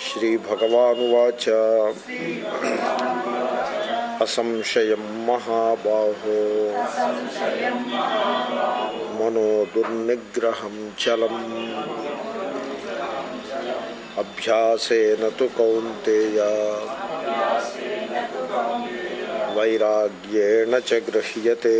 श्रीभगवानुवाच असंशयं महाबाहो मनो दुर्निग्रहं चलम् अभ्यासेन तु कौन्तेय వైరాగ్యేణ చ గృహ్యతే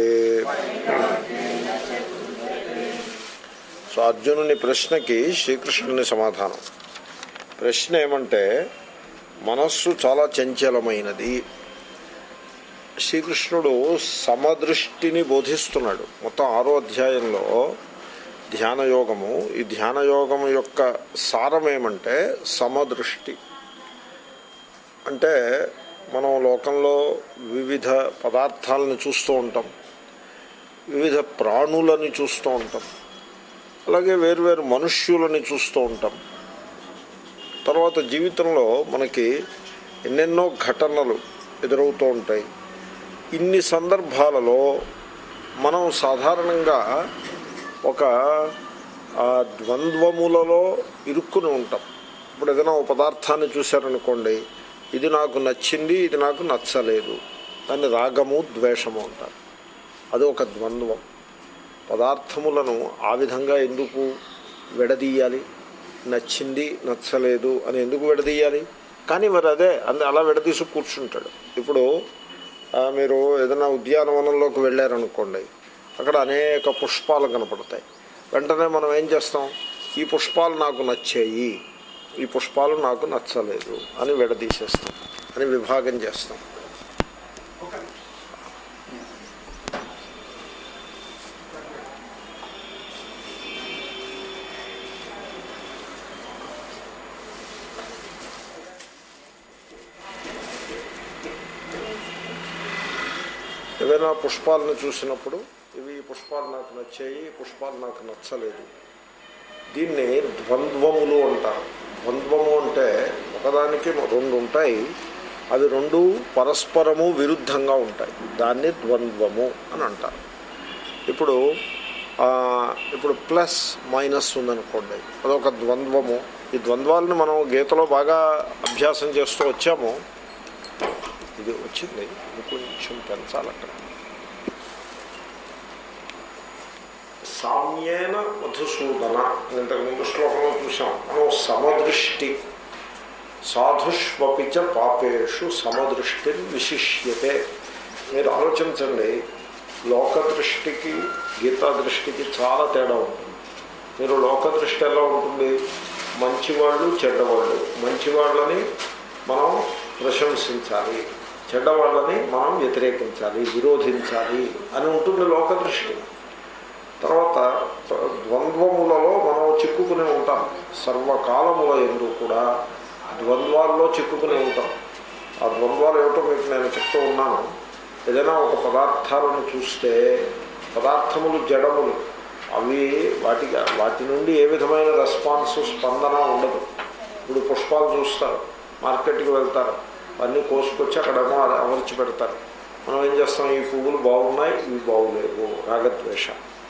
సో అర్జునుని ప్రశ్నకి శ్రీకృష్ణుని సమాధానం ప్రశ్న ఏమంటే మనస్సు చాలా చంచలమైనది శ్రీకృష్ణుడు సమదృష్టిని బోధిస్తున్నాడు మొత్తం ఆరో అధ్యాయంలో ధ్యానయోగము ఈ ధ్యానయోగం యొక్క సారం ఏమంటే సమదృష్టి అంటే మనం లోకంలో వివిధ పదార్థాలను చూస్తూ ఉంటాం వివిధ ప్రాణులని చూస్తూ ఉంటాం అలాగే వేరువేరు మనుష్యులని చూస్తూ ఉంటాం తర్వాత జీవితంలో మనకి ఎన్నెన్నో ఘటనలు ఎదురవుతూ ఉంటాయి ఇన్ని సందర్భాలలో మనం సాధారణంగా ఒక ఆ, ద్వంద్వములలో ఇరుక్కుని ఉంటాం ఇప్పుడు ఏదైనా ఒక పదార్థాన్ని చూశారనుకోండి ఇది నాకు నచ్చింది ఇది నాకు నచ్చలేదు దాన్ని రాగము ద్వేషము అంటారు అది ఒక ద్వంద్వం పదార్థములను ఆ విధంగా ఎందుకు విడదీయాలి నచ్చింది నచ్చలేదు అని ఎందుకు విడదీయాలి కానీ మరి అదే అందు అలా విడదీసి కూర్చుంటాడు ఇప్పుడు ఆ, మీరు ఏదైనా ఉద్యానవనంలోకి వెళ్ళారనుకోండి అక్కడ అనేక పుష్పాలు కనపడతాయి వెంటనే మనం ఏం చేస్తాం ఈ పుష్పాలు నాకు నచ్చాయి ఈ పుష్పాలు నాకు నచ్చలేదు అని విడదీసేస్తాం అని విభాగం చేస్తాం ఏవైనా పుష్పాలను చూసినప్పుడు ఇవి ఈ పుష్పాలు నాకు నచ్చాయి ఈ పుష్పాలు నాకు నచ్చలేదు దీన్ని ద్వంద్వములు అంటారు ద్వంద్వము అంటే ఒకదానికి రెండు ఉంటాయి అవి రెండు పరస్పరము విరుద్ధంగా ఉంటాయి దాన్ని ద్వంద్వము అని అంటారు ఇప్పుడు ఆ, ఇప్పుడు ప్లస్ మైనస్ ఉందనుకోండి అదొక ద్వంద్వము ఈ ద్వంద్వాలని మనం గీతలో బాగా అభ్యాసం చేస్తూ వచ్చాము ఇది వచ్చింది ఇంకొంచెం పెంచాలి అక్కడ సామ్యేన మధుసూదన అని ఇంతకుముందు శ్లోకంలో చూసాం మనం సమదృష్టి సాధుష్వపిచ పాపేషు సమదృష్టి విశిష్యతే మీరు ఆలోచించండి లోక దృష్టికి గీతా దృష్టికి చాలా తేడా ఉంటుంది మీరు లోక దృష్టి ఎలా ఉంటుంది మంచివాళ్ళు చెడ్డవాళ్ళు మంచివాళ్ళని మనం ప్రశంసించాలి చెడ్డవాళ్ళని మనం వ్యతిరేకించాలి విరోధించాలి అని ఉంటుంది లోక దృష్టి తర్వాత ద్వంద్వములలో మనం చిక్కుకుని ఉంటాం సర్వకాలముల ఎందు కూడా ద్వంద్వాల్లో చిక్కుకుని ఉంటాం ఆ ద్వంద్వాలు ఏమిటో మీకు నేను చెప్తూ ఉన్నాను ఏదైనా ఒక పదార్థాలను చూస్తే పదార్థములు జడములు అవి వాటికి వాటి నుండి ఏ విధమైన రెస్పాన్స్ స్పందన ఉండదు ఇప్పుడు పుష్పాలు చూస్తారు మార్కెట్కి వెళ్తారు అన్నీ కోసుకొచ్చి అక్కడేమో అది అమర్చి పెడతారు మనం ఏం చేస్తాం ఈ పువ్వులు బాగున్నాయి ఇవి బాగులేవు రాగద్వేష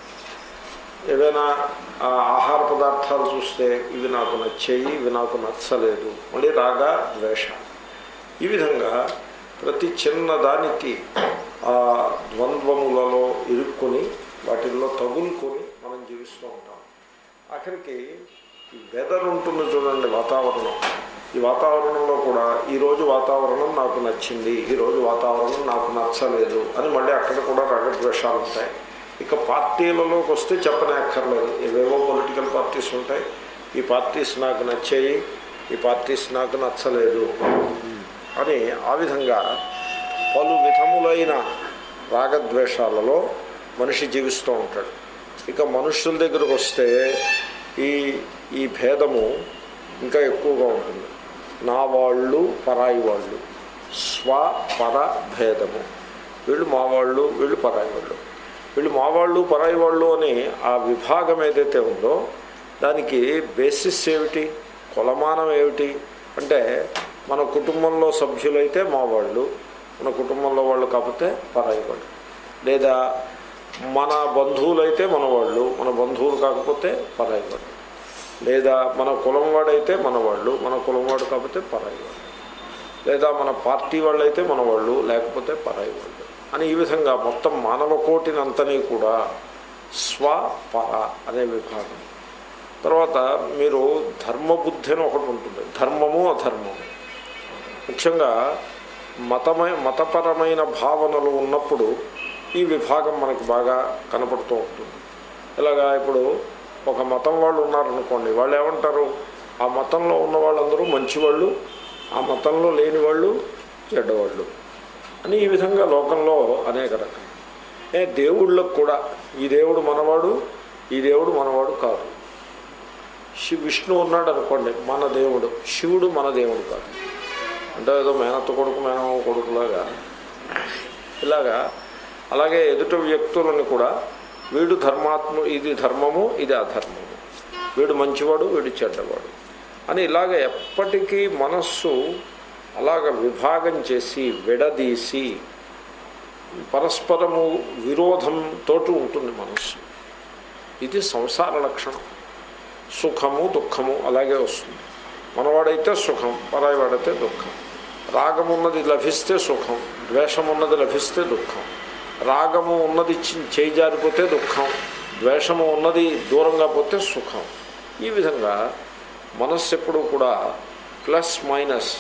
ఏదైనా ఆ, ఆహార పదార్థాలు చూస్తే ఇవి నాకు నచ్చాయి ఇవి నాకు నచ్చలేదు మళ్ళీ రాగ ద్వేష ఈ విధంగా ప్రతి చిన్న దానికి ఆ ద్వంద్వములలో ఇరుక్కుని వాటిల్లో తగులుకొని మనం జీవిస్తూ ఉంటాం ఆఖరికి ఈ వెదర్ ఉంటుంది చూడండి వాతావరణం ఈ వాతావరణంలో కూడా ఈరోజు వాతావరణం నాకు నచ్చింది ఈరోజు వాతావరణం నాకు నచ్చలేదు అని మళ్ళీ అక్కడ కూడా రాగద్వేషాలు ఉంటాయి ఇక పార్టీలలోకి వస్తే చెప్పనక్కర్లేదు ఏవేవో పొలిటికల్ పార్టీస్ ఉంటాయి ఈ పార్టీస్ నాకు నచ్చాయి ఈ పార్టీస్ నాకు నచ్చలేదు అని ఆ విధంగా పలు విధములైన రాగద్వేషాలలో మనిషి జీవిస్తూ ఉంటాడు ఇక మనుషుల దగ్గరకు వస్తే ఈ ఈ భేదము ఇంకా ఎక్కువగా ఉంటుంది నా వాళ్ళు పరాయి వాళ్ళు స్వ పర భేదము వీళ్ళు మా వాళ్ళు వీళ్ళు పరాయి వాళ్ళు వీళ్ళు మా వాళ్ళు పరాయి వాళ్ళు అని ఆ విభాగం ఏదైతే ఉందో దానికి బేసిస్ ఏమిటి కొలమానం ఏమిటి అంటే మన కుటుంబంలో సభ్యులైతే మా వాళ్ళు మన కుటుంబంలో వాళ్ళు కాకపోతే పరాయి వాళ్ళు లేదా మన బంధువులైతే మన వాళ్ళు మన బంధువులు కాకపోతే పరాయి వాళ్ళు లేదా మన కులం వాడైతే మన వాళ్ళు మన కులం వాడు కాకపోతే పరాయి వాళ్ళు లేదా మన పార్టీ వాళ్ళైతే మన వాళ్ళు లేకపోతే పరాయి వాళ్ళు అని ఈ విధంగా మొత్తం మానవ కోటినంతని కూడా స్వ పర అనే విభాగం తర్వాత మీరు ధర్మబుద్ధి అని ఒకటి ఉంటుంది ధర్మము అధర్మము ముఖ్యంగా మతమై మతపరమైన భావనలు ఉన్నప్పుడు ఈ విభాగం మనకి బాగా కనపడుతూ ఉంటుంది ఇలాగా ఇప్పుడు ఒక మతం వాళ్ళు ఉన్నారనుకోండి వాళ్ళు ఏమంటారు ఆ మతంలో ఉన్న వాళ్ళందరూ మంచివాళ్ళు ఆ మతంలో లేని వాళ్ళు చెడ్డవాళ్ళు అని ఈ విధంగా లోకంలో అనేక రకాలు ఏ దేవుళ్ళకు కూడా ఈ దేవుడు మనవాడు ఈ దేవుడు మనవాడు కాదు శి విష్ణు ఉన్నాడు అనుకోండి మన దేవుడు శివుడు మన దేవుడు కాదు అంటే ఏదో మేనత్త కొడుకు మేనమామ కొడుకులాగా ఇలాగా అలాగే ఎదుట వ్యక్తులను కూడా వీడు ధర్మాత్మ ఇది ధర్మము ఇది అధర్మము వీడు మంచివాడు వీడు చెడ్డవాడు అని ఇలాగ ఎప్పటికీ మనస్సు అలాగ విభాగం చేసి విడదీసి పరస్పరము విరోధంతో ఉంటుంది మనస్సు ఇది సంసార లక్షణం సుఖము దుఃఖము అలాగే వస్తుంది మనవాడైతే సుఖం పరాయివాడైతే దుఃఖం రాగం ఉన్నది లభిస్తే సుఖం ద్వేషం ఉన్నది లభిస్తే దుఃఖం రాగము ఉన్నది చి- చేయి జారిపోతే దుఃఖం ద్వేషము ఉన్నది దూరంగా పోతే సుఖం ఈ విధంగా మనస్సు ఎప్పుడు కూడా ప్లస్ మైనస్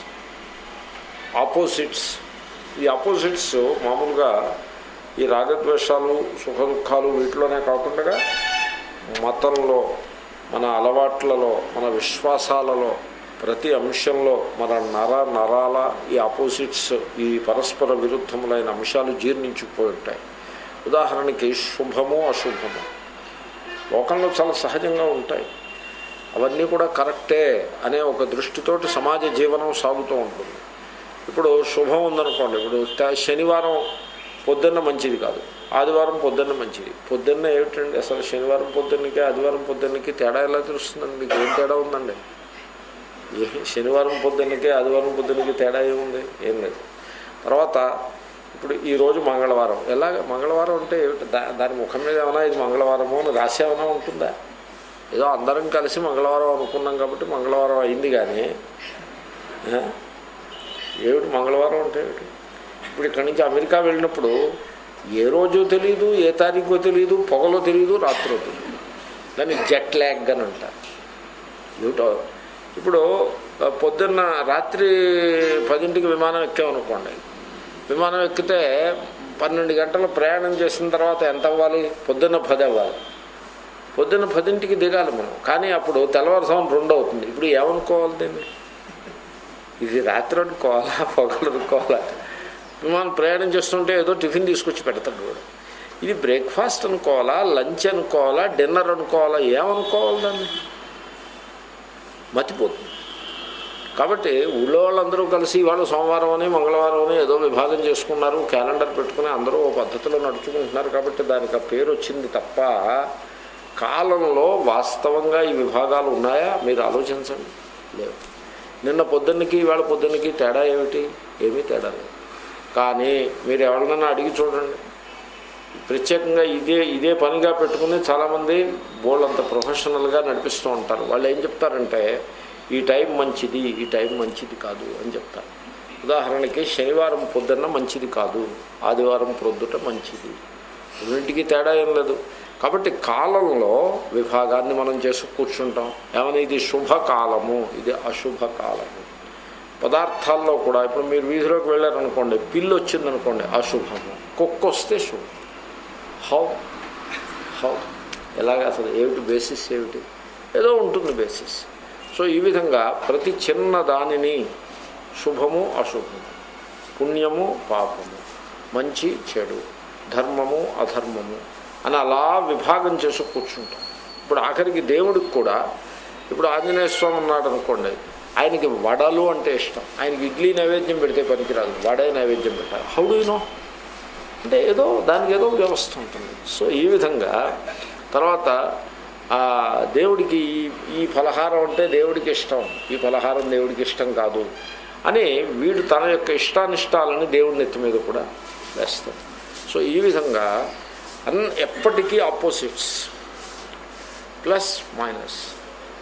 ఆపోజిట్స్ ఈ ఆపోజిట్స్ మామూలుగా ఈ రాగద్వేషాలు సుఖ దుఃఖాలు వీటిలోనే కాకుండా మతంలో మన అలవాట్లలో మన విశ్వాసాలలో ప్రతి అంశంలో మన నర నరాల ఈ ఆపోజిట్స్ ఈ పరస్పర విరుద్ధములైన అంశాలు జీర్ణించుకుపోయి ఉంటాయి ఉదాహరణకి శుభము అశుభము లోకంలో చాలా సహజంగా ఉంటాయి అవన్నీ కూడా కరెక్టే అనే ఒక దృష్టితోటి సమాజ జీవనం సాగుతూ ఉంటుంది ఇప్పుడు శుభం ఉందనుకోండి ఇప్పుడు త- శనివారం పొద్దున్న మంచిది కాదు ఆదివారం పొద్దున్న మంచిది పొద్దున్న ఏమిటండి అసలు శనివారం పొద్దున్నకి ఆదివారం పొద్దున్నకి తేడా ఎలా తెలుస్తుందండి మీకు ఏం తేడా ఉందండి ఏ శనివారం పొద్దున్నకి ఆదివారం పొద్దున్నకి తేడా ఏముంది ఏం లేదు తర్వాత ఇప్పుడు ఈరోజు మంగళవారం ఎలాగ మంగళవారం అంటే ఏమిటి దా దాని ముఖం మీద ఏమైనా ఇది మంగళవారము అని రాసి ఏమైనా ఉంటుందా ఏదో అందరం కలిసి మంగళవారం అనుకున్నాం కాబట్టి మంగళవారం అయింది కానీ ఆ? ఏమిటి మంగళవారం అంటే ఏమిటి ఇప్పుడు ఇక్కడి నుంచి అమెరికా వెళ్ళినప్పుడు ఏ రోజు తెలియదు ఏ తారీఖు తెలియదు పొగలో తెలియదు రాత్రో తెలియదు దాన్ని జెట్ ల్యాగ్ అని అంటారు ఏమిటో ఇప్పుడు ఆ, పొద్దున్న రాత్రి పదింటికి విమానం ఎక్కామనుకోండి విమానం ఎక్కితే పన్నెండు గంటలు ప్రయాణం చేసిన తర్వాత ఎంత అవ్వాలి పొద్దున్న పది అవ్వాలి పొద్దున్న పదింటికి దిగాలి మనం కానీ అప్పుడు తెల్లవారుసాము రెండు అవుతుంది ఇప్పుడు ఏమనుకోవాలి దీన్ని ఇది రాత్రి అనుకోవాలా పొగలు అనుకోవాలా విమానం ప్రయాణం చేస్తుంటే ఏదో టిఫిన్ తీసుకొచ్చి పెడతాడు వాడు ఇది బ్రేక్ఫాస్ట్ అనుకోవాలా లంచ్ అనుకోవాలా డిన్నర్ అనుకోవాలా ఏమనుకోవాలి దాన్ని మతిపోతుంది కాబట్టి ఊళ్ళో వాళ్ళందరూ కలిసి వాళ్ళు సోమవారం అని మంగళవారం అని ఏదో విభాగం చేసుకున్నారు క్యాలెండర్ పెట్టుకుని అందరూ ఓ పద్ధతిలో నడుచుకుంటున్నారు కాబట్టి దానికి ఆ పేరు వచ్చింది తప్ప కాలంలో వాస్తవంగా ఈ విభాగాలు ఉన్నాయా మీరు ఆలోచించండి లేవు నిన్న పొద్దున్నకి ఇవాళ పొద్దున్నకి తేడా ఏమిటి ఏమీ తేడా లేదు కానీ మీరు ఎవరినైనా అడిగి చూడండి ప్రత్యేకంగా ఇదే ఇదే పనిగా పెట్టుకుని చాలామంది బోళ్ళంత ప్రొఫెషనల్గా నడిపిస్తూ ఉంటారు వాళ్ళు ఏం చెప్తారంటే ఈ టైం మంచిది ఈ టైం మంచిది కాదు అని చెప్తారు ఉదాహరణకి శనివారం పొద్దున్న మంచిది కాదు ఆదివారం ప్రొద్దుట మంచిది రెండింటికి తేడా ఏం లేదు కాబట్టి కాలంలో విభాగాన్ని మనం చేసి కూర్చుంటాం ఏమైనా ఇది శుభకాలము ఇది అశుభ కాలము పదార్థాల్లో కూడా ఇప్పుడు మీరు వీధిలోకి వెళ్ళారనుకోండి పిల్లి వచ్చిందనుకోండి అశుభము కుక్క వస్తే శుభం హౌ హౌ ఎలాగ అసలు ఏమిటి బేసిస్ ఏమిటి ఏదో ఉంటుంది బేసిస్ సో ఈ విధంగా ప్రతి చిన్న దానిని శుభము అశుభము పుణ్యము పాపము మంచి చెడు ధర్మము అధర్మము అని అలా విభాగం చేసి కూర్చుంటాం ఇప్పుడు ఆఖరికి దేవుడికి కూడా ఇప్పుడు ఆంజనేయ స్వామి ఉన్నాడు అనుకోండి ఆయనకి వడలు అంటే ఇష్టం ఆయనకి ఇడ్లీ నైవేద్యం పెడితే పనికిరాదు వడే నైవేద్యం పెట్టాలి హౌ డూ నో అంటే ఏదో దానికి ఏదో వ్యవస్థ ఉంటుంది సో ఈ విధంగా తర్వాత ఆ దేవుడికి ఈ ఈ ఫలహారం అంటే దేవుడికి ఇష్టం ఈ ఫలహారం దేవుడికి ఇష్టం కాదు అని వీడు తన యొక్క ఇష్టానిష్టాలని దేవుడి నెత్తి మీద కూడా వేస్తాడు సో ఈ విధంగా అన్ ఎప్పటికీ opposites plus minus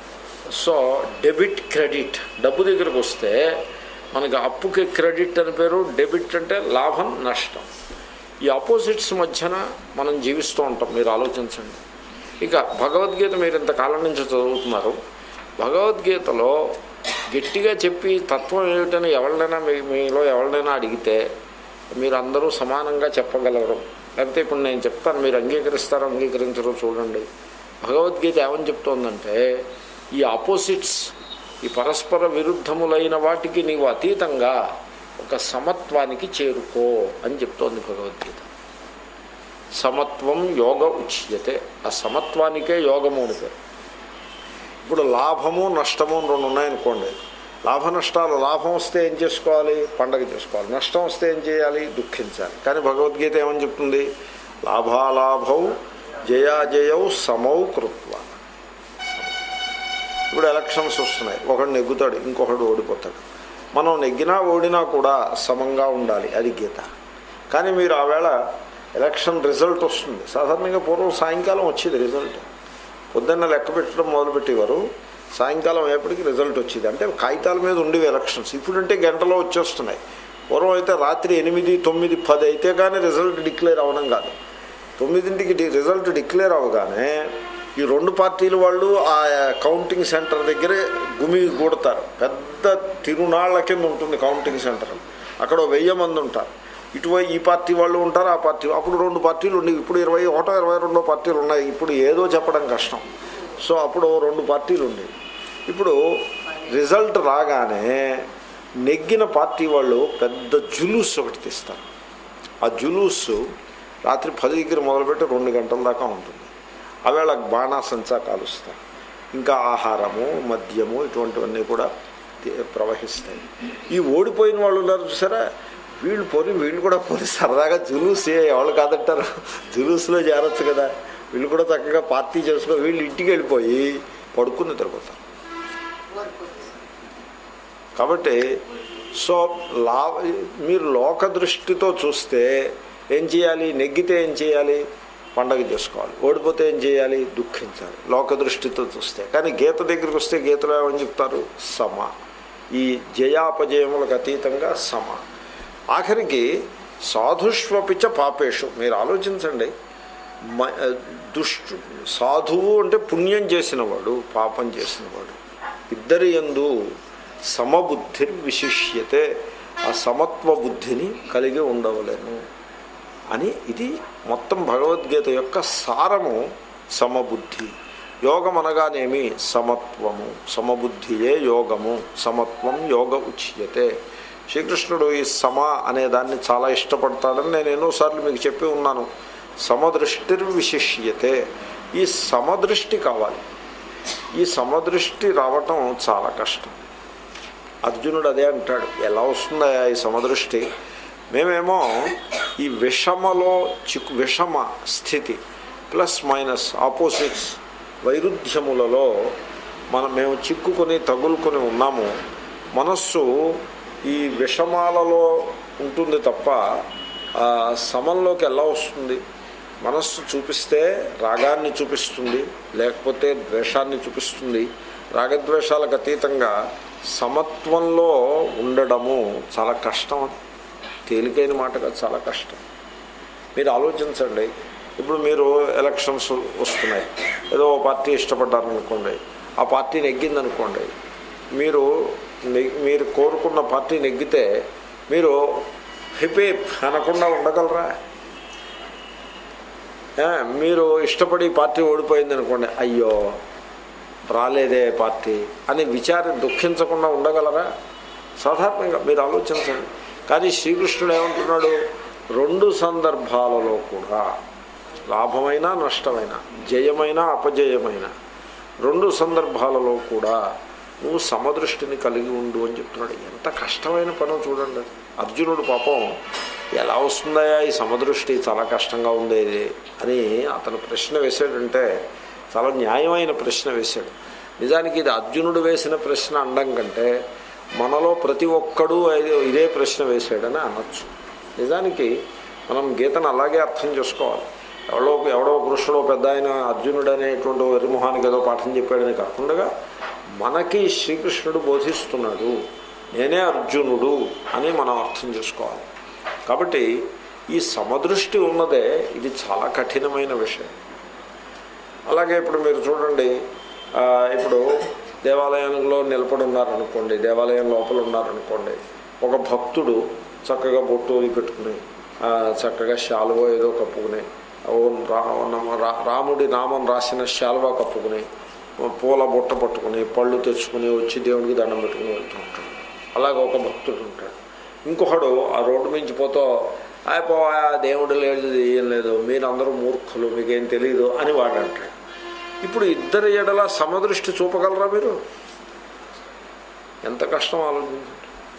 so debit credit డబ్బు దగ్గరకు వస్తే మనకి అప్పుకి క్రెడిట్ అని పేరు డెబిట్ అంటే లాభం నష్టం ఈ ఆపోజిట్స్ మధ్యన మనం జీవిస్తూ ఉంటాం మీరు ఆలోచించండి ఇక భగవద్గీత మీరు ఇంతకాలం నుంచి చదువుతున్నారు భగవద్గీతలో గట్టిగా చెప్పి తత్వం ఏమిటని ఎవరినైనా మీ మీలో ఎవరినైనా అడిగితే మీరు అందరూ సమానంగా చెప్పగలరు లేకపోతే ఇప్పుడు నేను చెప్తాను మీరు అంగీకరిస్తారో అంగీకరించరో చూడండి భగవద్గీత ఏమని చెప్తోందంటే ఈ ఆపోజిట్స్ ఈ పరస్పర విరుద్ధములైన వాటికి నీవు అతీతంగా ఒక సమత్వానికి చేరుకో అని చెప్తోంది భగవద్గీత సమత్వం యోగ ఉచ్యతే ఆ సమత్వానికే యోగము అని పేరు ఇప్పుడు లాభము నష్టము అని రెండు ఉన్నాయనుకోండి లాభ నష్టాలు లాభం వస్తే ఏం చేసుకోవాలి పండగ చేసుకోవాలి నష్టం వస్తే ఏం చేయాలి దుఃఖించాలి కానీ భగవద్గీత ఏమని చెప్తుంది లాభాలాభౌ జయాజయౌ సమౌ కృత్వ ఇప్పుడు ఎలక్షన్స్ వస్తున్నాయి ఒకడు నెగ్గుతాడు ఇంకొకడు ఓడిపోతాడు మనం నెగ్గినా ఓడినా కూడా సమంగా ఉండాలి అది గీత కానీ మీరు ఆవేళ ఎలక్షన్ రిజల్ట్ వస్తుంది సాధారణంగా పూర్వం సాయంకాలం వచ్చేది రిజల్ట్ పొద్దున్న లెక్క పెట్టడం మొదలుపెట్టేవారు సాయంకాలం అయ్యేప్పటికి రిజల్ట్ వచ్చేది అంటే కాగితాల మీద ఉండేవి ఎలక్షన్స్ ఇప్పుడంటే గంటలో వచ్చేస్తున్నాయి పూర్వం అయితే రాత్రి ఎనిమిది తొమ్మిది పది అయితే కానీ రిజల్ట్ డిక్లేర్ అవ్వడం కాదు తొమ్మిదింటికి డి- రిజల్ట్ డిక్లేర్ అవ్వగానే ఈ రెండు పార్టీల వాళ్ళు ఆ కౌంటింగ్ సెంటర్ దగ్గరే గుమి కూడతారు పెద్ద తిరునాళ్ల కింద ఉంటుంది కౌంటింగ్ సెంటర్ అక్కడ ఓ వెయ్యి మంది ఉంటారు ఇటువైపు ఈ పార్టీ వాళ్ళు ఉంటారు ఆ పార్టీ అప్పుడు రెండు పార్టీలు ఉండేవి ఇప్పుడు ఇరవై ఒకటో ఇరవై రెండో పార్టీలు ఉన్నాయి ఇప్పుడు ఏదో చెప్పడం కష్టం సో అప్పుడు రెండు పార్టీలు ఉండేవి ఇప్పుడు రిజల్ట్ రాగానే నెగ్గిన పార్టీ వాళ్ళు పెద్ద జులూస్ ఒకటి తీస్తారు ఆ జులూసు రాత్రి పది దగ్గర మొదలుపెట్టి రెండు గంటల దాకా ఉంటుంది అవేళ బాణాసంచా కాలుస్తారు ఇంకా ఆహారము మద్యము ఇటువంటివన్నీ కూడా తి- ప్రవహిస్తాయి ఈ ఓడిపోయిన వాళ్ళు ఉన్నారు చూసారా వీళ్ళు పోని వీళ్ళు కూడా పోని సరదాగా జులూస్ ఎవరు కాదంటారు జులూస్లో చేరొచ్చు కదా వీళ్ళు కూడా చక్కగా పార్టీ చేసుకో వీళ్ళు ఇంటికి వెళ్ళిపోయి పడుకుని నిద్రపోతారు కాబట్టి సో లా మీరు లోక దృష్టితో చూస్తే ఏం చేయాలి నెగ్గితే ఏం చేయాలి పండగ చేసుకోవాలి ఓడిపోతే ఏం చేయాలి దుఃఖించాలి లోక దృష్టితో చూస్తే కానీ గీత దగ్గరికి వస్తే గీతలో ఏమని చెప్తారు సమ ఈ జయాపజయములకు అతీతంగా సమ ఆఖరికి సాధుష్వపిచ పాపేషు మీరు ఆలోచించండి మ దుష్టు సాధువు అంటే పుణ్యం చేసినవాడు పాపం చేసినవాడు ఇద్దరి యందు సమబుద్ధి విశిష్యతే ఆ సమత్వ బుద్ధిని కలిగి ఉండవలేను అని ఇది మొత్తం భగవద్గీత యొక్క సారము సమబుద్ధి యోగం అనగానేమి సమత్వము సమబుద్ధియే యోగము సమత్వం యోగ ఉచ్యతే శ్రీకృష్ణుడు ఈ సమ అనే దాన్ని చాలా ఇష్టపడతాడని నేను ఎన్నోసార్లు మీకు చెప్పి ఉన్నాను సమదృష్టిర్విశిష్యతే ఈ సమదృష్టి కావాలి ఈ సమదృష్టి రావటం చాలా కష్టం అర్జునుడు అదే అంటాడు ఎలా వస్తుందా ఈ సమదృష్టి మేమేమో ఈ విషమలో చిక్కు విషమ స్థితి ప్లస్ మైనస్ ఆపోజిట్స్ వైరుధ్యములలో మనం మేము చిక్కుకొని తగులుకొని ఉన్నాము మనస్సు ఈ విషమాలలో ఉంటుంది తప్ప ఆ, సమంలోకి ఎలా వస్తుంది మనస్సు చూపిస్తే రాగాన్ని చూపిస్తుంది లేకపోతే ద్వేషాన్ని చూపిస్తుంది రాగద్వేషాలకు అతీతంగా సమత్వంలో ఉండడము చాలా కష్టం అది తేలికైన మాట కాదు చాలా కష్టం మీరు ఆలోచించండి ఇప్పుడు మీరు ఎలక్షన్స్ వస్తున్నాయి ఏదో ఓ పార్టీ ఇష్టపడ్డారనుకోండి ఆ పార్టీ నెగ్గిందనుకోండి మీరు నెగ్- మీరు కోరుకున్న పార్టీ నెగ్గితే మీరు హిపేప్ అనకుండా ఉండగలరా ఏ, మీరు ఇష్టపడి పార్టీ ఓడిపోయింది అనుకోండి అయ్యో రాలేదే పార్టీ అని విచారి దుఃఖించకుండా ఉండగలరా సాధారణంగా మీరు ఆలోచించండి కానీ శ్రీకృష్ణుడు ఏమంటున్నాడు రెండు సందర్భాలలో కూడా లాభమైన నష్టమైన జయమైన అపజయమైన రెండు సందర్భాలలో కూడా నువ్వు సమదృష్టిని కలిగి ఉండు అని చెప్తున్నాడు ఎంత కష్టమైన పనో చూడండి అది. అర్జునుడు పాపం ఎలా వస్తుందా ఈ సమదృష్టి చాలా కష్టంగా ఉంది ఇది అని అతను ప్రశ్న వేసాడంటే చాలా న్యాయమైన ప్రశ్న వేశాడు నిజానికి ఇది అర్జునుడు వేసిన ప్రశ్న అనడం కంటే మనలో ప్రతి ఒక్కడూ ఇదే- ఇదే ప్రశ్న వేశాడని అనొచ్చు నిజానికి మనం గీతను అలాగే అర్థం చేసుకోవాలి ఎవడో ఎవడో కృష్ణుడో పెద్ద ఆయన అర్జునుడు అనేటువంటి వెరిమొహానికి ఏదో పాఠం చెప్పాడని కాకుండా మనకి శ్రీకృష్ణుడు బోధిస్తున్నాడు నేనే అర్జునుడు అని మనం అర్థం చేసుకోవాలి కాబట్టి ఈ సమదృష్టి ఉన్నదే ఇది చాలా కఠినమైన విషయం అలాగే ఇప్పుడు మీరు చూడండి ఆ, ఇప్పుడు దేవాలయంలో నిలబడి ఉన్నారనుకోండి దేవాలయం లోపల ఉన్నారనుకోండి ఒక భక్తుడు చక్కగా బొట్టు అవి పెట్టుకుని ఆ, చక్కగా శాలువ ఏదో కప్పుకుని ఓ రా నమ- రా- రాముడి నామం రాసిన శాలువ కప్పుకుని పూల బుట్ట పట్టుకుని పళ్ళు తెచ్చుకుని వచ్చి దేవుడికి దండం పెట్టుకుని వెళ్తూ ఉంటాడు అలాగే ఒక భక్తుడు ఉంటాడు ఇంకొకడు ఆ రోడ్డు మించి పోతూ అయిపో దేవుడు లేదు ఏం లేదు మీరందరూ మూర్ఖులు మీకేం తెలియదు అని వాడు అంటాడు ఇప్పుడు ఇద్దరి ఎడల సమదృష్టి చూపగలరా మీరు ఎంత కష్టం ఆలోచించండి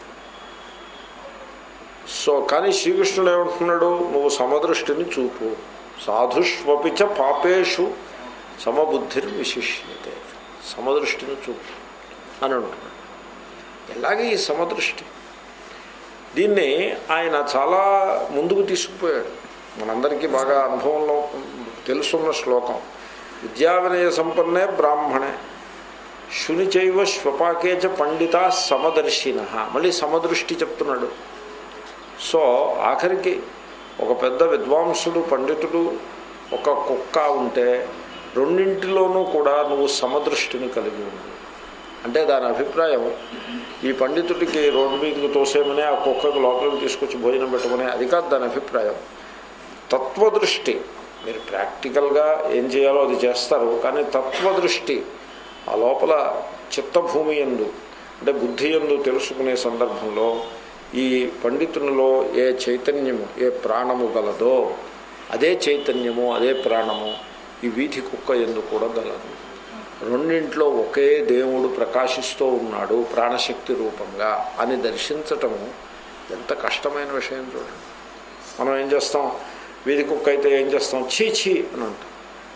సో కానీ శ్రీకృష్ణుడు ఏమంటున్నాడు నువ్వు సమదృష్టిని చూపు సాధుష్వపిచ పాపేషు సమబుద్ధిని విశిష్యతే సమదృష్టిని చూపు అని అంటున్నాడు ఎలాగే ఈ సమదృష్టి దీన్ని ఆయన చాలా ముందుకు తీసుకుపోయాడు మనందరికీ బాగా అనుభవంలో తెలుసున్న శ్లోకం విద్యా వినయ సంపన్నే బ్రాహ్మణే శునిచైవ శ్వపాకేచ పండిత సమదర్శిన మళ్ళీ సమదృష్టి చెప్తున్నాడు సో ఆఖరికి ఒక పెద్ద విద్వాంసుడు పండితుడు ఒక కుక్క ఉంటే రెండింటిలోనూ కూడా నువ్వు సమదృష్టిని కలిగి ఉండు అంటే దాని అభిప్రాయం ఈ పండితుడికి రోడ్డు మీదకి తోసేమని ఆ కుక్కకు లోపలికి తీసుకొచ్చి భోజనం పెట్టమని అది కాదు దాని అభిప్రాయం తత్వదృష్టి మీరు ప్రాక్టికల్గా ఏం చేయాలో అది చేస్తారు కానీ తత్వదృష్టి ఆ లోపల చిత్తభూమి ఎందు అంటే బుద్ధి ఎందు తెలుసుకునే సందర్భంలో ఈ పండితునిలో ఏ చైతన్యము ఏ ప్రాణము గలదో అదే చైతన్యము అదే ప్రాణము ఈ వీధి కుక్క ఎందు కూడా గలదు రెండింట్లో ఒకే దేవుడు ప్రకాశిస్తూ ఉన్నాడు ప్రాణశక్తి రూపంగా అని దర్శించటము ఎంత కష్టమైన విషయం చూడండి మనం ఏం చేస్తాం వీధి కుక్క అయితే ఏం చేస్తాం చీ చీ అని అంటాం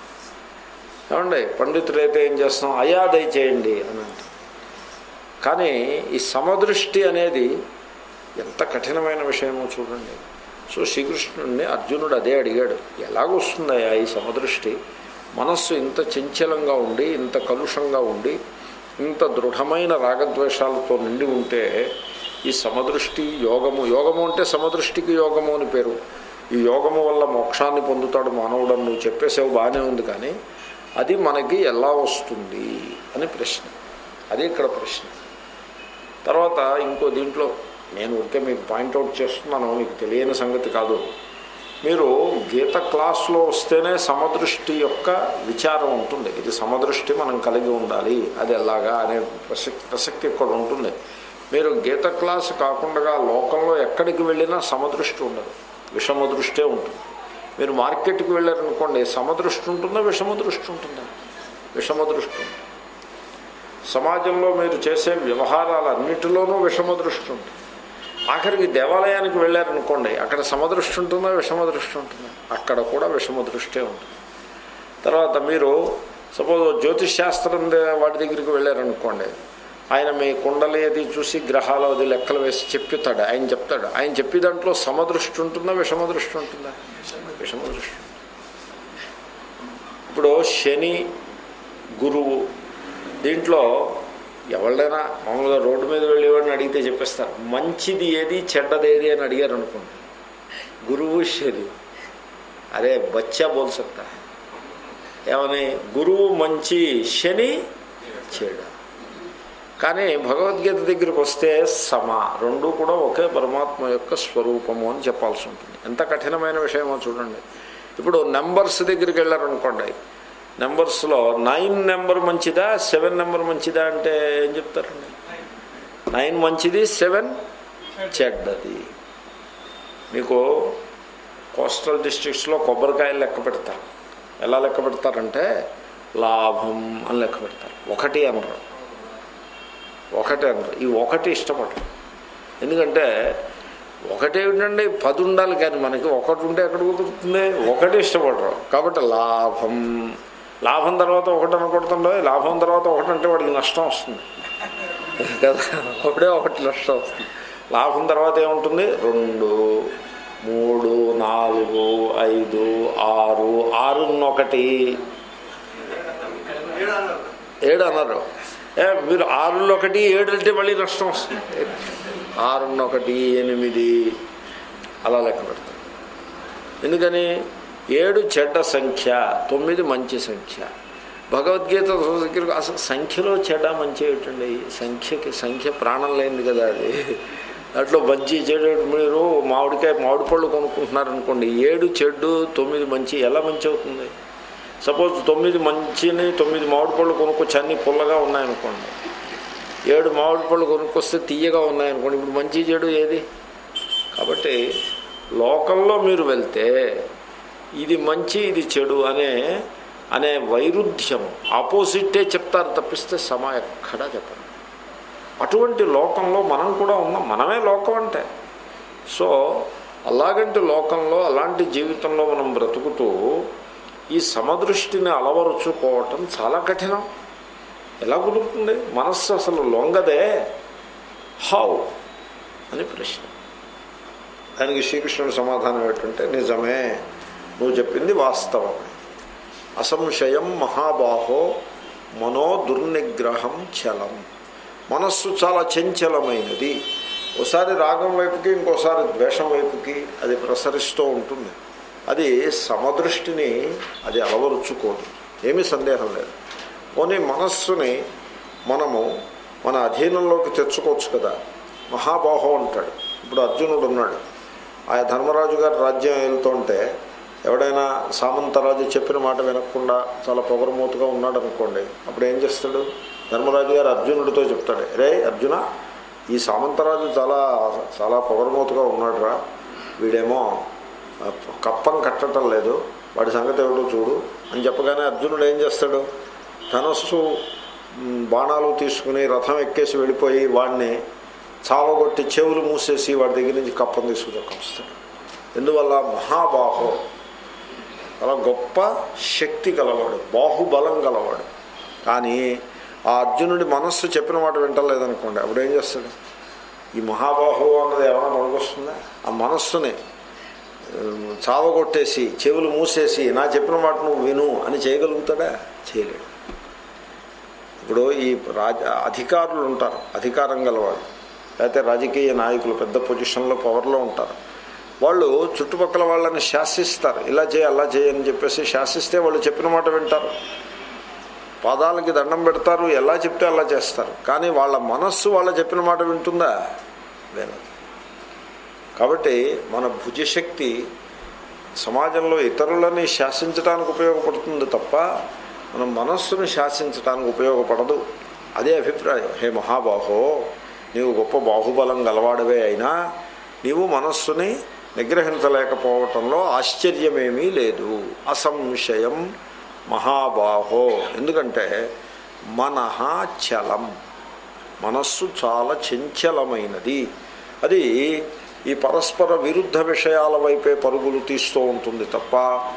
ఏమండి పండితుడైతే ఏం చేస్తాం అయా దయచేయండి అని అంటాం కానీ ఈ సమదృష్టి అనేది ఎంత కఠినమైన విషయమో చూడండి సో శ్రీకృష్ణుడిని అర్జునుడు అదే అడిగాడు ఎలాగొస్తుందయ్యా ఈ సమదృష్టి మనస్సు ఇంత చంచలంగా ఉండి ఇంత కలుషంగా ఉండి ఇంత దృఢమైన రాగద్వేషాలతో నిండి ఉంటే ఈ సమదృష్టి యోగము యోగము అంటే సమదృష్టికి యోగము అని పేరు ఈ యోగము వల్ల మోక్షాన్ని పొందుతాడు మానవుడు అని నువ్వు చెప్పేసావు బాగానే ఉంది కానీ అది మనకి ఎలా వస్తుంది అని ప్రశ్న అది ఇక్కడ ప్రశ్న తర్వాత ఇంకో దీంట్లో నేను ఊరికే మీకు పాయింట్అవుట్ చేస్తున్నాను మీకు తెలియని సంగతి కాదు మీరు గీత క్లాస్లో వస్తేనే సమదృష్టి యొక్క విచారం ఉంటుంది ఇది సమదృష్టి మనం కలిగి ఉండాలి అది ఎలాగా అనే ప్రసక్తి ప్రసక్తి ఇక్కడ ఉంటుంది మీరు గీత క్లాస్ కాకుండా లోకంలో ఎక్కడికి వెళ్ళినా సమదృష్టి ఉండదు విషమ దృష్టే ఉంటుంది మీరు మార్కెట్కి వెళ్ళారనుకోండి సమదృష్టి ఉంటుందా విషమ దృష్టి ఉంటుందా విషమ దృష్టి ఉంటుంది సమాజంలో మీరు చేసే వ్యవహారాలన్నిటిలోనూ విషమ దృష్టి ఉంటుంది ఆఖరికి దేవాలయానికి వెళ్ళారనుకోండి అక్కడ సమదృష్టి ఉంటుందా విషమ దృష్టి ఉంటుందా అక్కడ కూడా విషమ దృష్టే ఉంటుంది తర్వాత మీరు సపోజ్ జ్యోతిష్ శాస్త్రం దే- వాటి దగ్గరికి వెళ్ళారనుకోండి ఆయన మీ కుండలి అది చూసి గ్రహాలు అది లెక్కలు వేసి చెప్తాడు ఆయన చెప్తాడు ఆయన చెప్పే దాంట్లో సమదృష్టి ఉంటుందా విషమ దృష్టి ఉంటుందా విషమ దృష్టి ఇప్పుడు శని గురువు దీంట్లో ఎవరినైనా మామూలుగా రోడ్డు మీద వెళ్ళేవాడిని అడిగితే చెప్పేస్తారు మంచిది ఏది చెడ్డది ఏది అని అడిగారు అనుకోండి గురువు శని అరే బచ్చా బోల్ సక్తా ఏమని గురువు మంచి శని చెడు కానీ భగవద్గీత దగ్గరికి వస్తే సమ రెండు కూడా ఒకే పరమాత్మ యొక్క స్వరూపము అని చెప్పాల్సి ఉంటుంది ఎంత కఠినమైన విషయమో చూడండి ఇప్పుడు నెంబర్స్ దగ్గరికి వెళ్ళారనుకోండి నెంబర్స్లో నైన్ నెంబర్ మంచిదా సెవెన్ నెంబర్ మంచిదా అంటే ఏం చెప్తారండి నైన్ మంచిది సెవెన్ చెడ్డది మీకు కోస్టల్ డిస్ట్రిక్ట్స్లో కొబ్బరికాయలు లెక్క పెడతారు ఎలా లెక్క పెడతారంటే లాభం అని లెక్క పెడతారు ఒకటి అనరు ఒకటి అనరు ఈ ఒకటి ఇష్టపడరు ఎందుకంటే ఒకటి ఏమిటండి పది ఉండాలి కానీ మనకి ఒకటి ఉంటే ఎక్కడ కుదురుతుంది ఒకటి ఇష్టపడరు కాబట్టి లాభం లాభం తర్వాత ఒకటి అనకూడదండో లాభం తర్వాత ఒకటి అంటే వాడికి నష్టం వస్తుంది కదా అప్పుడే ఒకటి నష్టం వస్తుంది లాభం తర్వాత ఏముంటుంది రెండు మూడు నాలుగు ఐదు ఆరు ఆరు ఒకటి ఏడు అన్నారు ఏ, మీరు ఆరులో ఒకటి ఏడు అంటే మళ్ళీ నష్టం వస్తుంది ఆరున్న ఒకటి ఎనిమిది అలా లెక్క పెడతారు ఎందుకని ఏడు చెడ్డ సంఖ్య తొమ్మిది మంచి సంఖ్య భగవద్గీత దగ్గరకు అసలు సంఖ్యలో చెడ్డ మంచి ఏమిటండి సంఖ్యకి సంఖ్య ప్రాణం లేనిది కదా అది దాంట్లో మంచి చెడు మీరు మామిడికాయ మామిడి పళ్ళు కొనుక్కుంటున్నారనుకోండి ఏడు చెడ్డు తొమ్మిది మంచి ఎలా మంచి అవుతుంది సపోజ్ తొమ్మిది మంచిని తొమ్మిది మామిడి పళ్ళు కొనుక్కొచ్చి అన్ని పుల్లగా ఉన్నాయనుకోండి ఏడు మామిడి పళ్ళు కొనుక్కొస్తే తీయగా ఉన్నాయనుకోండి ఇప్పుడు మంచి చెడు ఏది కాబట్టి లోకంలో మీరు వెళ్తే ఇది మంచి ఇది చెడు అనే అనే వైరుధ్యం ఆపోజిటే చెప్తారు తప్పిస్తే సమా ఎక్కడా చెప్పరు అటువంటి లోకంలో మనం కూడా ఉన్నాం మనమే లోకం అంటే సో అలాగంటి లోకంలో అలాంటి జీవితంలో మనం బ్రతుకుతూ ఈ సమదృష్టిని అలవరుచుకోవటం చాలా కఠినం ఎలా కుదురుతుంది మనస్సు అసలు లొంగదే హౌ అని ప్రశ్న దానికి శ్రీకృష్ణుడు సమాధానం ఏంటంటే నిజమే నువ్వు చెప్పింది వాస్తవమే అసంశయం మహాబాహో మనో దుర్నిగ్రహం చలం మనస్సు చాలా చంచలమైనది ఒకసారి రాగం వైపుకి ఇంకోసారి ద్వేషం వైపుకి అది ప్రసరిస్తూ ఉంటుంది అది సమదృష్టిని అది అలవరుచుకోదు ఏమీ సందేహం లేదు పోనీ మనస్సుని మనము మన అధీనంలోకి తెచ్చుకోవచ్చు కదా మహాబాహో అంటాడు ఇప్పుడు అర్జునుడు ఉన్నాడు ఆ ధర్మరాజు గారి రాజ్యం వెళ్తుంటే ఎవడైనా సామంతరాజు చెప్పిన మాట వినకుండా చాలా పొగరమూతగా ఉన్నాడు అనుకోండి అప్పుడు ఏం చేస్తాడు ధర్మరాజు గారు అర్జునుడితో చెప్తాడు రే అర్జున ఈ సామంతరాజు చాలా చాలా పొగరమూతగా ఉన్నాడురా వీడేమో ఆ, కప్పం కట్టడం లేదు వాడి సంగతి ఏమిటో చూడు అని చెప్పగానే అర్జునుడు ఏం చేస్తాడు ధనస్సు మ్, బాణాలు తీసుకుని రథం ఎక్కేసి వెళ్ళిపోయి వాడిని చావగొట్టి చెవులు మూసేసి వాడి దగ్గర నుంచి కప్పం తీసుకుని ఎందువల్ల మహాబాహో చాలా గొప్ప శక్తి గలవాడు బాహుబలం గలవాడు కానీ ఆ అర్జునుడి మనస్సు చెప్పిన మాట వింటలేదనుకోండి అప్పుడు ఏం చేస్తాడు ఈ మహాబాహు అన్నది ఏమైనా పనికొస్తుందా ఆ మనస్సుని ఉమ్, చావగొట్టేసి చెవులు మూసేసి నా చెప్పిన మాట నువ్వు విను అని చేయగలుగుతాడా చేయలేడు ఇప్పుడు ఈ రాజ అధికారులు ఉంటారు అధికారం గలవాళ్ళు లేకపోతే రాజకీయ నాయకులు పెద్ద పొజిషన్లో పవర్లో ఉంటారు వాళ్ళు చుట్టుపక్కల వాళ్ళని శాసిస్తారు ఇలా చేయి అలా చేయి అని చెప్పేసి శాసిస్తే వాళ్ళు చెప్పిన మాట వింటారు పాదాలకి దండం పెడతారు ఎలా చెప్తే అలా చేస్తారు కానీ వాళ్ళ మనస్సు వాళ్ళ చెప్పిన మాట వింటుందా వినదు కాబట్టి మన భుజశక్తి సమాజంలో ఇతరులని శాసించడానికి ఉపయోగపడుతుంది తప్ప మన మనస్సును శాసించడానికి ఉపయోగపడదు అదే అభిప్రాయం హే మహాబాహో నీవు గొప్ప బాహుబలం గలవాడవే అయినా నీవు మనస్సుని నిగ్రహించలేకపోవటంలో ఆశ్చర్యమేమీ లేదు అసంశయం మహాబాహో ఎందుకంటే మనహ చలం మనస్సు చాలా చంచలమైనది అది ఈ పరస్పర విరుద్ధ విషయాల వైపే పరుగులు తీస్తూ ఉంటుంది తప్ప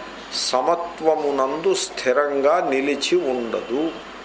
సమత్వమునందు స్థిరంగా నిలిచి ఉండదు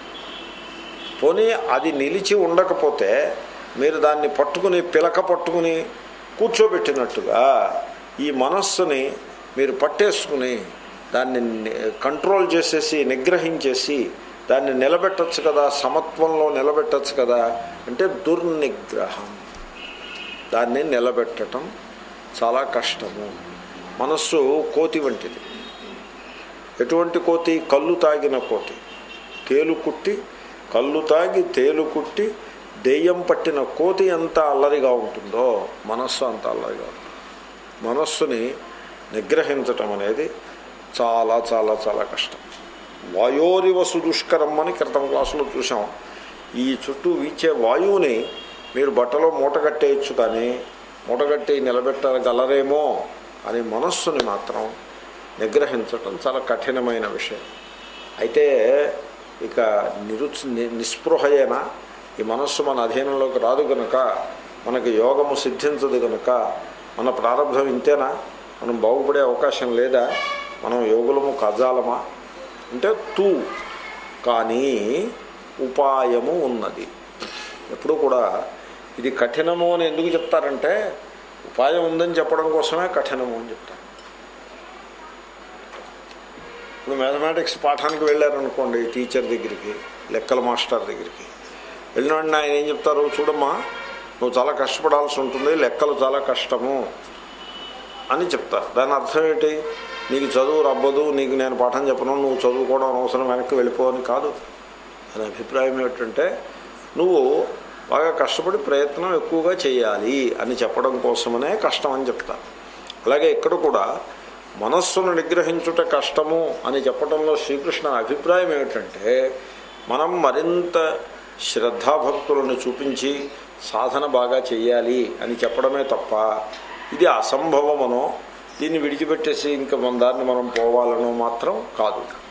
పోనీ అది నిలిచి ఉండకపోతే మీరు దాన్ని పట్టుకుని పిలక పట్టుకుని కూర్చోబెట్టినట్టుగా ఈ మనస్సుని మీరు పట్టేసుకుని దాన్ని ని- కంట్రోల్ చేసేసి నిగ్రహించేసి దాన్ని నిలబెట్టచ్చు కదా సమత్వంలో నిలబెట్టచ్చు కదా అంటే దుర్నిగ్రహం దాన్ని నిలబెట్టడం చాలా కష్టము మనస్సు కోతి వంటిది ఎటువంటి కోతి కళ్ళు తాగిన కోతి తేలు కుట్టి కళ్ళు తాగి తేలు కుట్టి దెయ్యం పట్టిన కోతి ఎంత అల్లరిగా ఉంటుందో మనస్సు అంత అల్లరిగా ఉంటుంది మనస్సుని నిగ్రహించటం అనేది చాలా చాలా చాలా కష్టం వాయోరివసు దుష్కరం అని క్రితం క్లాసులో చూసాం ఈ చుట్టూ వీచే వాయువుని మీరు బట్టలో మూట కట్టేయచ్చు కానీ మూట కట్టి నిలబెట్టగలరేమో అని మనస్సుని మాత్రం నిగ్రహించటం చాలా కఠినమైన విషయం అయితే ఇక నిరుత్స ని- నిస్పృహయేనా ఈ మనస్సు మన అధీనంలోకి రాదు గనుక మనకి యోగము సిద్ధించదు గనుక మన ప్రారంభం ఇంతేనా మనం బాగుపడే అవకాశం లేదా మనం యోగులము కజాలమా అంటే తూ కానీ ఉపాయము ఉన్నది ఎప్పుడు కూడా ఇది కఠినము అని ఎందుకు చెప్తారంటే ఉపాయం ఉందని చెప్పడం కోసమే కఠినము అని చెప్తారు ఇప్పుడు మ్యాథమెటిక్స్ పాఠానికి వెళ్ళారనుకోండి టీచర్ దగ్గరికి లెక్కల మాస్టర్ దగ్గరికి వెళ్ళిన వెంటనే ఆయన ఏం చెప్తారు చూడమ్మా నువ్వు చాలా కష్టపడాల్సి ఉంటుంది లెక్కలు చాలా కష్టము అని చెప్తారు దాని అర్థం ఏంటి నీకు చదువు రబ్బదు నీకు నేను పాఠం చెప్పను నువ్వు చదువుకోవడం అనవసరం వెనక్కి వెళ్ళిపోవని కాదు అని అభిప్రాయం ఏమిటంటే నువ్వు బాగా కష్టపడి ప్రయత్నం ఎక్కువగా చేయాలి అని చెప్పడం కోసమనే కష్టం అని చెప్తారు అలాగే ఇక్కడ కూడా మనస్సును నిగ్రహించుట కష్టము అని చెప్పడంలో శ్రీకృష్ణ అభిప్రాయం ఏమిటంటే మనం మరింత శ్రద్ధాభక్తులను చూపించి సాధన బాగా చెయ్యాలి అని చెప్పడమే తప్ప ఇది అసంభవమనో దీన్ని విడిచిపెట్టేసి ఇంకా మన దాన్ని మనం పోవాలనో మాత్రం కాదు